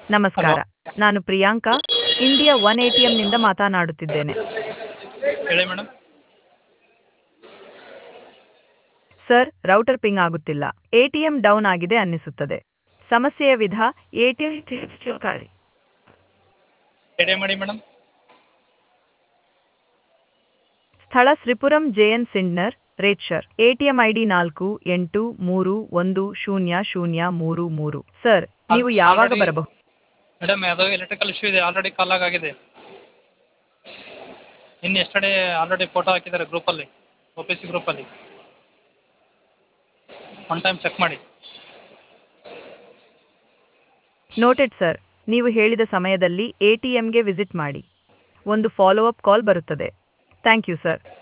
ನಮಸ್ಕಾರ ನಾನು Priyanka India one ನಿಂದ ಮಾತನಾಡುತ್ತಿದ್ದೇನೆ ಹೇಳಿ ಮೇಡಮ್ ಸರ್ ರೌಟರ್ ಪಿಂಗ್ ಆಗುತ್ತಿಲ್ಲ ಎಟಿಎಂ ಡೌನ್ ಆಗಿದೆ ಅನ್ನಿಸುತ್ತದೆ ಸಮಸ್ಯೆಯ ವಿಧ ಎಟಿಎಂ ರೆಡಿ ಮಾಡಿ ಮೇಡಮ್ ಸ್ಥಳ ಶ್ರೀಪುರಂ ಜೆಎನ್ ಸಿಂಡ್ನರ್ ರೇಟ್ಶರ್ ಎಟಿಎಂ ಐಡಿ ನಾಲ್ಕು ಎಂಟು ಮೂರು ಒಂದು ಶೂನ್ಯ ಶೂನ್ಯ ಮೂರು ಮೂರು ಸರ್ ನೀವು ಯಾವಾಗ ಬರಬಹುದು ಮೇಡಮ್ ಯಾವುದೋ ಎಲೆಕ್ಟ್ರಿಕಲ್ ಇಶ್ಯೂ ಇದೆ ಆಲ್ರೆಡಿ ಕಾಲ್ ಆಗಿದೆ ಇನ್ನು ಎಸ್ಟರ್ಡೇ ಆಲ್ರೆಡಿ ಫೋಟೋ ಹಾಕಿದ್ದಾರೆ ಗ್ರೂಪಲ್ಲಿ ಒ ಪಿ ಸಿ ಗ್ರೂಪಲ್ಲಿ ಒನ್ ಟೈಮ್ ಚೆಕ್ ಮಾಡಿ ನೋಟೆಡ್ ಸರ್ ನೀವು ಹೇಳಿದ ಸಮಯದಲ್ಲಿ ಎಟಿಎಂಗೆ ವಿಸಿಟ್ ಮಾಡಿ ಒಂದು ಫಾಲೋ ಅಪ್ ಕಾಲ್ ಬರುತ್ತದೆ ಥ್ಯಾಂಕ್ ಯು ಸರ್